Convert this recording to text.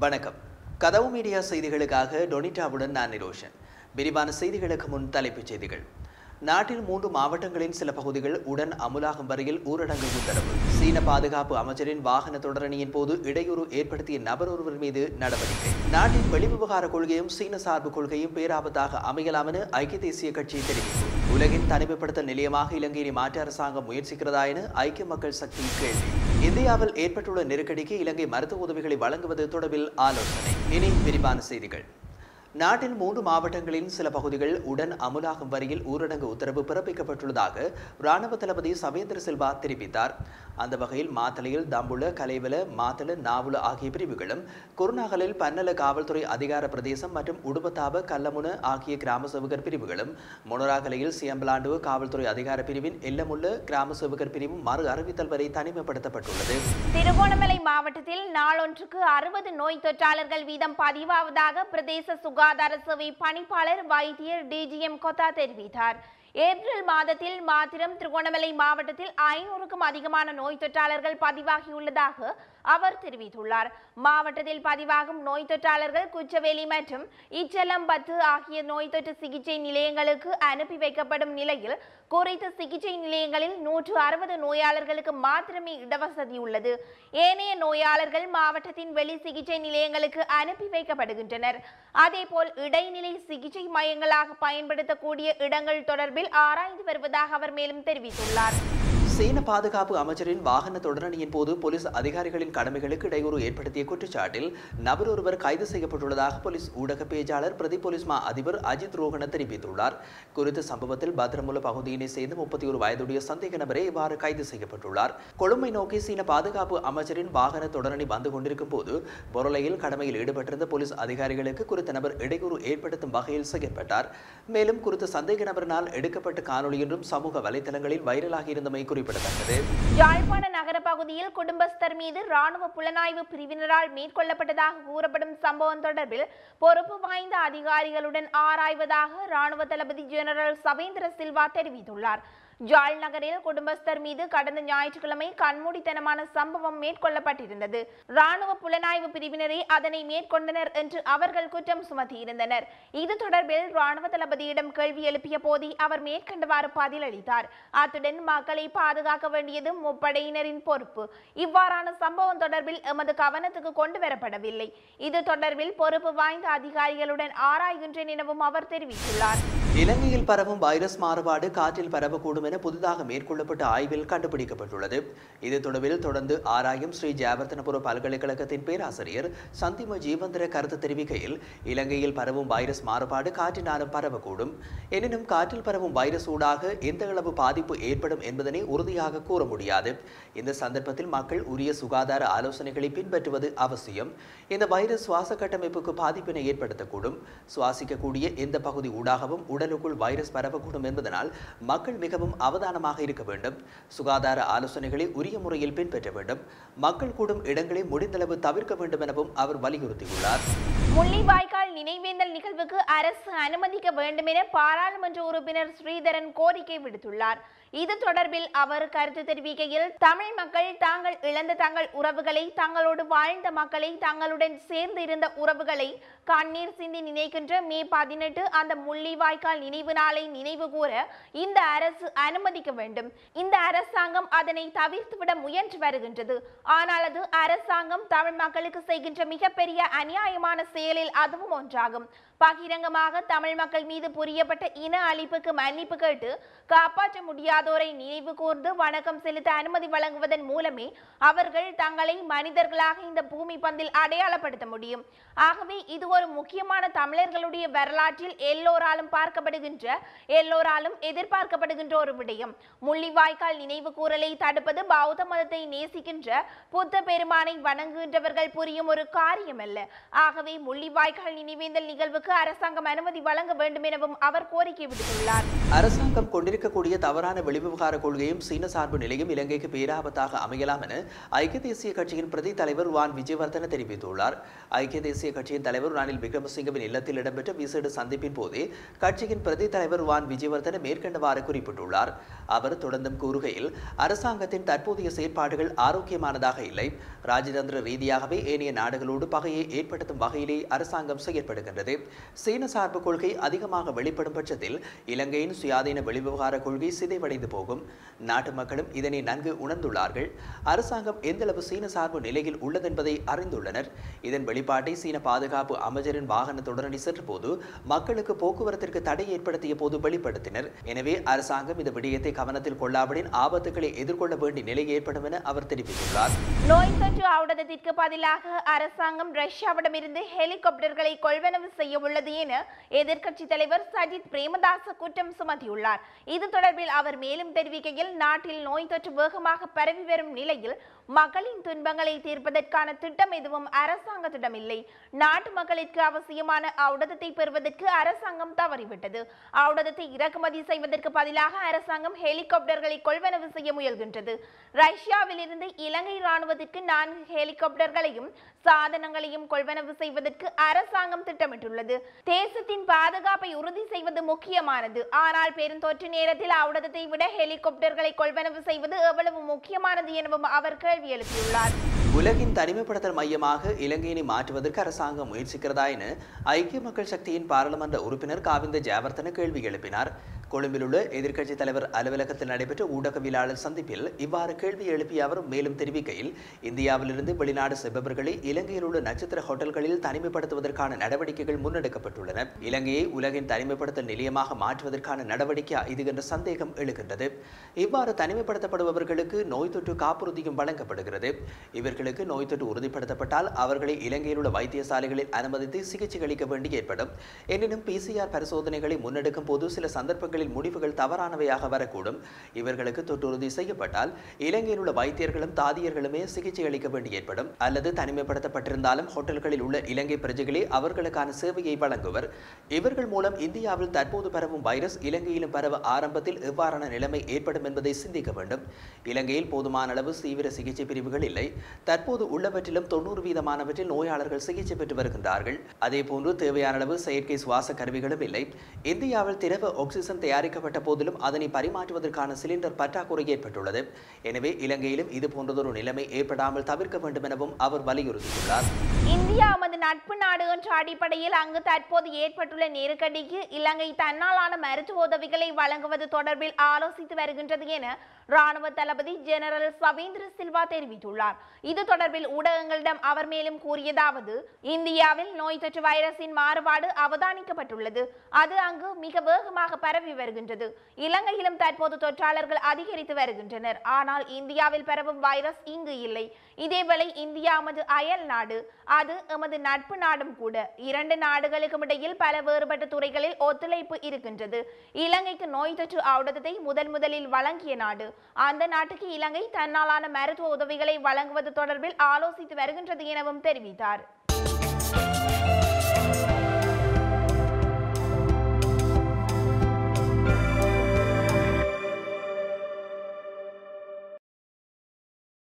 வணக்கம் கதவு மீடியா செய்திகளுக்காக டொனிட்டாவுடன் நான் நிரோஷன் விரிவான செய்திகளுக்கு முன் தலைப்புச் செய்திகள் நாட்டில் மூன்று மாவட்டங்களின் சில பகுதிகள் உடன் அமுலாகும் வரையில் ஊரடங்கு உத்தரவு சீன பாதுகாப்பு அமைச்சரின் வாகன தொடரணியின் போது இடையூறு ஏற்படுத்திய நபர் ஒருவர் மீது நடவடிக்கை நாட்டின் வெளிவிவகார கொள்கையும் சீன சார்பு கொள்கையும் பேராபத்தாக அமையலாம் என ஐக்கிய தேசிய கட்சி தெரிவிப்பு உலகின் தனிமைப்படுத்தல் நிலையமாக இலங்கையை மாற்ற அரசாங்கம் முயற்சிக்கிறதா என ஐக்கிய மக்கள் சக்தி கேள்வி இந்தியாவில் ஏற்பட்டுள்ள நெருக்கடிக்கு இலங்கை மருத்துவ உதவிகளை வழங்குவது தொடர்பில் ஆலோசனை இனி விரிவான செய்திகள் நாட்டின் மூன்று மாவட்டங்களின் சில பகுதிகள் உடன் அமுலாகும் வரையில் ஊரடங்கு உத்தரவு பிறப்பிக்கப்பட்டுள்ளதாக ராணுவ தளபதி சவேந்திர சில்வா தெரிவித்தார் அந்த வகையில் மாத்தளையில் தம்புல கலைவல மாத்தள நாவுல ஆகிய பிரிவுகளும் குருநாகலில் பன்னல காவல்துறை அதிகார பிரதேசம் மற்றும் உடுபத்தாப கல்லமுன ஆகிய கிராம சேவகர் பிரிவுகளும் மொனராகலையில் சியம்பலாண்டு காவல்துறை அதிகார பிரிவின் எல்லமுள்ள கிராம சேவகர் பிரிவும் மறு அறிவித்தல் வரை தனிமைப்படுத்தப்பட்டுள்ளது திருகோணமலை மாவட்டத்தில் நாளொன்றுக்கு அறுபது நோய் தொற்றாளர்கள் வீதம் பதிவாவதாக பிரதேச சுகாதார சேவை பணிப்பாளர் வைத்தியர் டிஜிஎம் கொத்தா தெரிவித்தார் ஏப்ரல் மாதத்தில் மாத்திரம் திருகோணமலை மாவட்டத்தில் ஐநூறுக்கும் அதிகமான நோய் தொற்றாளர்கள் பதிவாகியுள்ளதாக அவர் தெரிவித்துள்ளார் மாவட்டத்தில் பதிவாகும் நோய் தொற்றாளர்கள் குச்சவேலி மற்றும் இச்சலம்பத்து ஆகிய நோய் தொற்று சிகிச்சை நிலையங்களுக்கு அனுப்பி வைக்கப்படும் நிலையில் குறித்த சிகிச்சை நிலையங்களில் நூற்று அறுபது நோயாளர்களுக்கு மாத்திரமே இடவசதி உள்ளது ஏனைய நோயாளர்கள் மாவட்டத்தின் வெளி சிகிச்சை நிலையங்களுக்கு அனுப்பி வைக்கப்படுகின்றனர் அதேபோல் இடைநிலை சிகிச்சை மையங்களாக பயன்படுத்தக்கூடிய இடங்கள் தொடர்பில் ஆராய்ந்து வருவதாக அவர் மேலும் தெரிவித்துள்ளார் சீன பாதுகாப்பு அமைச்சரின் வாகன தொடரணியின் போது போலீஸ் அதிகாரிகளின் கடமைகளுக்கு இடையூறு ஏற்படுத்திய குற்றச்சாட்டில் நபர் ஒருவர் கைது செய்யப்பட்டுள்ளதாக போலீஸ் ஊடக பேச்சாளர் பிரதி போலீஸ் மா அதிபர் அஜித் ரோகன தெரிவித்துள்ளார் குறித்த சம்பவத்தில் பத்திரமுல பகுதியினை சேர்ந்த முப்பத்தி ஒரு வயதுடைய சந்தேக நபரே இவ்வாறு கைது செய்யப்பட்டுள்ளார் கொழும்பை நோக்கி சீன பாதுகாப்பு அமைச்சரின் வாகன தொடரணி வந்து கொண்டிருக்கும் போது பொருளையில் கடமையில் ஈடுபட்டிருந்த போலீஸ் அதிகாரிகளுக்கு குறித்த நபர் இடையூறு ஏற்படுத்தும் வகையில் செயற்பட்டார் மேலும் குறித்த சந்தேக நபரினால் எடுக்கப்பட்ட காணொலி என்றும் சமூக வலைதளங்களில் வைரலாகி இருந்தமை குறிப்பிடத்தக்கது யாழ்ப்பாண நகர பகுதியில் குடும்பஸ்தர் மீது ராணுவ புலனாய்வு பிரிவினரால் மேற்கொள்ளப்பட்டதாக கூறப்படும் சம்பவம் தொடர்பில் பொறுப்பு வாய்ந்த அதிகாரிகளுடன் ஆராய்வதாக ராணுவ தளபதி ஜெனரல் சவேந்திர சில்வா தெரிவித்துள்ளார் ஜாழ் நகரில் குடும்பஸ்தர் மீது கடந்த ஞாயிற்றுக்கிழமை கண்மூடித்தனமான சம்பவம் மேற்கொள்ளப்பட்டிருந்தது ராணுவ புலனாய்வு பிரிவினரே அதனை மேற்கொண்டனர் என்று அவர்கள் குற்றம் சுமத்தியிருந்தனர் இது தொடர்பில் ராணுவ தளபதியிடம் கேள்வி எழுப்பிய போதே அவர் மேற்கண்டவாறு பதிலளித்தார் அத்துடன் மக்களை பாதுகாக்க வேண்டியது முப்படையினரின் பொறுப்பு இவ்வாறான சம்பவம் தொடர்பில் எமது கவனத்துக்கு கொண்டு வரப்படவில்லை இது தொடர்பில் பொறுப்பு வாய்ந்த அதிகாரிகளுடன் ஆராய்கின்றேன் எனவும் அவர் தெரிவித்துள்ளார் இலங்கையில் பரவும் வைரஸ் மாறுபாடு காற்றில் பரவக்கூடும் என புதிதாக மேற்கொள்ளப்பட்ட ஆய்வில் கண்டுபிடிக்கப்பட்டுள்ளது இது தொடர்பில் தொடர்ந்து ஆராயும் ஸ்ரீ ஜெயவர்த்தனபுர பல்கலைக்கழகத்தின் பேராசிரியர் சந்திம ஜீவந்திர கருத்து தெரிவிக்கையில் இலங்கையில் பரவும் வைரஸ் மாறுபாடு காற்றினாலும் பரவக்கூடும் எனினும் காற்றில் பரவும் வைரஸ் ஊடாக எந்த அளவு பாதிப்பு ஏற்படும் என்பதனை உறுதியாக கூற முடியாது இந்த சந்தர்ப்பத்தில் மக்கள் உரிய சுகாதார ஆலோசனைகளை பின்பற்றுவது அவசியம் இந்த வைரஸ் சுவாச கட்டமைப்புக்கு பாதிப்பினை ஏற்படுத்தக்கூடும் சுவாசிக்கக்கூடிய எந்த பகுதி ஊடாகவும் உடலுக்குள் வைரஸ் பரவக்கூடும் என்பதனால் மக்கள் மிகவும் அவதானமாக இருக்க வேண்டும் சுகாதார ஆலோசனைகளை உரிய முறையில் பின்பற்ற வேண்டும் மக்கள் கூடும் இடங்களை முடிந்தளவு தவிர்க்க வேண்டும் எனவும் அவர் வலியுறுத்தியுள்ளார் முள்ளிவாய்க்கால் நினைவேந்தல் நிகழ்வுக்கு அரசு அனுமதிக்க வேண்டும் என பாராளுமன்ற உறுப்பினர் ஸ்ரீதரன் கோரிக்கை விடுத்துள்ளார் இது தொடர்பில் அவர் கருத்து தெரிவிக்கையில் தமிழ் மக்கள் தாங்கள் இழந்த தங்கள் உறவுகளை தங்களோடு வாழ்ந்த மக்களை தங்களுடன் சேர்ந்து இருந்த உறவுகளை கண்ணீர் சிந்தி நினைக்கின்ற மே பதினெட்டு அந்த முள்ளிவாய்க்கால் நினைவு நாளை நினைவு கூற இந்த அரசு அனுமதிக்க வேண்டும் இந்த அரசாங்கம் அதனை தவிர்த்துவிட முயன்று வருகின்றது ஆனால் அது அரசாங்கம் தமிழ் மக்களுக்கு செய்கின்ற மிகப்பெரிய அநியாயமான செயலில் அதுவும் ஒன்றாகும் பகிரங்கமாக தமிழ் மக்கள் மீது புரியப்பட்ட இன அழிப்புக்கு மன்னிப்பு கேட்டு காப்பாற்ற முடியாதோரை நினைவு கூர்ந்து வணக்கம் செலுத்த அனுமதி வழங்குவதன் மூலமே அவர்கள் தங்களை மனிதர்களாக இந்த பூமி பந்தில் அடையாளப்படுத்த முடியும் ஆகவே இது ஒரு முக்கியமான தமிழர்களுடைய வரலாற்றில் எல்லோராலும் பார்க்கப்படுகின்ற எல்லோராலும் எதிர்பார்க்கப்படுகின்ற ஒரு விடயம் முள்ளிவாய்க்கால் நினைவு கூறலை தடுப்பது பௌத்த மதத்தை நேசிக்கின்ற புத்த பெருமானை வணங்குகின்றவர்கள் புரியும் ஒரு காரியம் அல்ல ஆகவே முள்ளிவாய்க்கால் நினைவு நினைவேந்தல் நிகழ்வுக்கு அரசாங்கம் அனுமதி வழங்க வேண்டும் எனவும் அவர் கோரிக்கை விடுத்துள்ளார் அரசாங்கம் கொண்டிருக்கக்கூடிய தவறான வெளிவிவகார கொள்கையும் சீன சார்பு நிலையும் இலங்கைக்கு பேராபத்தாக அமையலாம் என ஐக்கிய தேசிய கட்சியின் பிரதி தலைவர் வான் விஜயவர்தன தெரிவித்துள்ளார் ஐக்கிய தேசிய கட்சியின் தலைவர் ரணில் விக்ரமசிங்கவின் இல்லத்தில் இடம்பெற்ற விசேட சந்திப்பின் போதே கட்சியின் பிரதி தலைவர் வான் விஜயவர்தன மேற்கண்டவாறு குறிப்பிட்டுள்ளார் அவர் தொடர்ந்தும் கூறுகையில் அரசாங்கத்தின் தற்போதைய செயற்பாடுகள் ஆரோக்கியமானதாக இல்லை ராஜதந்திர ரீதியாகவே ஏனைய நாடுகளோடு பகையை ஏற்படுத்தும் வகையிலே அரசாங்கம் செயற்படுகின்றது சீன சார்பு கொள்கை அதிகமாக வெளிப்படும் பட்சத்தில் இலங்கையின் சுயாதீன வெளிவிவகார கொள்கை சிதைவடைந்து போகும் நாட்டு மக்களும் இதனை நன்கு உணர்ந்துள்ளார்கள் அரசாங்கம் எந்தளவு சீன சார்பு நிலையில் உள்ளதென்பதை அறிந்துள்ளனர் இதன் வெளிப்பாட்டை சீன பாதுகாப்பு அமைச்சரின் வாகனத்துடனடி சென்ற போது மக்களுக்கு போக்குவரத்திற்கு தடை ஏற்படுத்திய போது வெளிப்படுத்தினர் எனவே அரசாங்கம் இந்த விடயத்தை கவனத்தில் கொள்ளாவிடின் ஆபத்துக்களை எதிர்கொள்ள வேண்டிய நிலை ஏற்படும் என அவர் தெரிவித்துள்ளார் நோய் தொற்று ஔடதத்திற்கு பதிலாக அரசாங்கம் ரஷ்யாவிடமிருந்து ஹெலிகாப்டர்களை கொள்வனவு செய்ய உள்ளது என எதிர்க்கட்சி தலைவர் சஜித் பிரேமதாச குற்றம் சுமத்தியுள்ளார் இது தொடர்பில் அவர் மேலும் தெரிவிக்கையில் நாட்டில் நோய் தொற்று வேகமாக பரவி வரும் நிலையில் மக்களின் துன்பங்களை தீர்ப்பதற்கான திட்டம் எதுவும் அரசாங்கத்திடம் இல்லை நாட்டு மக்களுக்கு அவசியமான ஔடதத்தை பெறுவதற்கு அரசாங்கம் தவறிவிட்டது ஔடதத்தை இறக்குமதி செய்வதற்கு பதிலாக அரசாங்கம் ஹெலிகாப்டர்களை கொள்வனவு செய்ய முயல்கின்றது ரஷ்யாவிலிருந்து இலங்கை ராணுவத்திற்கு நான்கு ஹெலிகாப்டர்களையும் சாதனங்களையும் கொள்வனவு செய்வதற்கு அரசாங்கம் திட்டமிட்டுள்ளது தேசத்தின் பாதுகாப்பை உறுதி செய்வது முக்கியமானது ஆனால் பெருந்தொற்று நேரத்தில் ஔடதத்தை விட ஹெலிகாப்டர்களை கொள்வனவு செய்வது எவ்வளவு முக்கியமானது எனவும் அவர் கேள்வி எழுப்பியுள்ளார் உலகின் தனிமைப்படுத்தல் மையமாக இலங்கையினை மாற்றுவதற்கு அரசாங்கம் முயற்சிக்கிறதா என ஐக்கிய மக்கள் சக்தியின் பாராளுமன்ற உறுப்பினர் காவிந்த ஜெயவர்தன கேள்வி எழுப்பினார் கொழும்பில் உள்ள எதிர்க்கட்சித் தலைவர் அலுவலகத்தில் நடைபெற்ற ஊடகவியலாளர் சந்திப்பில் இவ்வாறு கேள்வி எழுப்பிய அவர் மேலும் தெரிவிக்கையில் இந்தியாவிலிருந்து வெளிநாடு செல்பவர்களை இலங்கையில் உள்ள நட்சத்திர ஹோட்டல்களில் தனிமைப்படுத்துவதற்கான நடவடிக்கைகள் முன்னெடுக்கப்பட்டுள்ளன இலங்கையை உலகின் தனிமைப்படுத்தல் நிலையமாக மாற்றுவதற்கான நடவடிக்கை இது என்ற சந்தேகம் எழுகின்றது இவ்வாறு தனிமைப்படுத்தப்படுபவர்களுக்கு நோய் தொற்று காப்புறுதியும் வழங்கப்படுகிறது இவர்களுக்கு நோய் தொற்று உறுதிப்படுத்தப்பட்டால் அவர்களை இலங்கையில் உள்ள வைத்தியசாலைகளில் அனுமதித்து சிகிச்சை அளிக்க வேண்டி ஏற்படும் எனினும் பிசிஆர் பரிசோதனைகளை முன்னெடுக்கும் போது சில சந்தர்ப்பங்களில் முடிவுகள் தவறானவையாக வரக்கூடும் இவர்களுக்கு தொற்று உறுதி செய்யப்பட்டால் இலங்கையில் உள்ள வைத்தியர்களும் தாதியர்களுமே சிகிச்சை அளிக்க வேண்டி ஏற்படும் அல்லது தனிமைப்படுத்தப்பட்டிருந்தாலும் ஹோட்டல்களில் உள்ள இலங்கை பிரஜைகளே அவர்களுக்கான சேவையை வழங்குவர் இவர்கள் மூலம் இந்தியாவில் தற்போது பரவும் வைரஸ் இலங்கையிலும் பரவ ஆரம்பத்தில் எவ்வாறான நிலைமை ஏற்படும் என்பதை சிந்திக்க வேண்டும் இலங்கையில் போதுமான அளவு தீவிர சிகிச்சை பிரிவுகள் இல்லை தற்போது உள்ளவற்றிலும் தொண்ணூறு வீதமானவற்றில் நோயாளர்கள் சிகிச்சை பெற்று வருகின்றார்கள் அதேபோன்று தேவையான அளவு செயற்கை சுவாச கருவிகளும் இல்லை இந்தியாவில் திரவ ஆக்சிஜன் தயாரிக்கப்பட்ட போதிலும் அதனை பரிமாற்றுவதற்கான சிலிண்டர் பற்றாக்குறை ஏற்பட்டுள்ளது எனவே இலங்கையிலும் இது போன்றதொரு நிலைமை ஏற்படாமல் தவிர்க்க வேண்டும் எனவும் அவர் வலியுறுத்தியுள்ளார் இந்தியா நமது நட்பு நாடு என்ற அடிப்படையில் அங்கு தற்போது ஏற்பட்டுள்ள நெருக்கடிக்கு இலங்கை தன்னாலான மருத்துவ உதவிகளை வழங்குவது தொடர்பில் ஆலோசித்து வருகின்றது என ராணுவ தளபதி ஜெனரல் சவேந்திர சில்வா தெரிவித்துள்ளார் இது தொடர்பில் ஊடகங்களிடம் அவர் மேலும் கூறியதாவது இந்தியாவில் நோய் தொற்று வைரஸின் மாறுபாடு அவதானிக்கப்பட்டுள்ளது அது அங்கு மிக வேகமாக பரவி வருகின்றது இலங்கையிலும் தற்போது தொற்றாளர்கள் அதிகரித்து வருகின்றனர் ஆனால் இந்தியாவில் பரவும் வைரஸ் இங்கு இல்லை இதேவேளை இந்தியா நமது அயல் நாடு அது எமது நட்பு நாடும் கூட இரண்டு நாடுகளுக்கும் இடையில் பல வேறுபட்ட துறைகளில் ஒத்துழைப்பு இருக்கின்றது இலங்கைக்கு நோய் தொற்று ஔடதத்தை முதன் முதலில் வழங்கிய நாடு அந்த நாட்டுக்கு இலங்கை தன்னாலான மருத்துவ உதவிகளை வழங்குவது தொடர்பில் ஆலோசித்து வருகின்றது எனவும் தெரிவித்தார்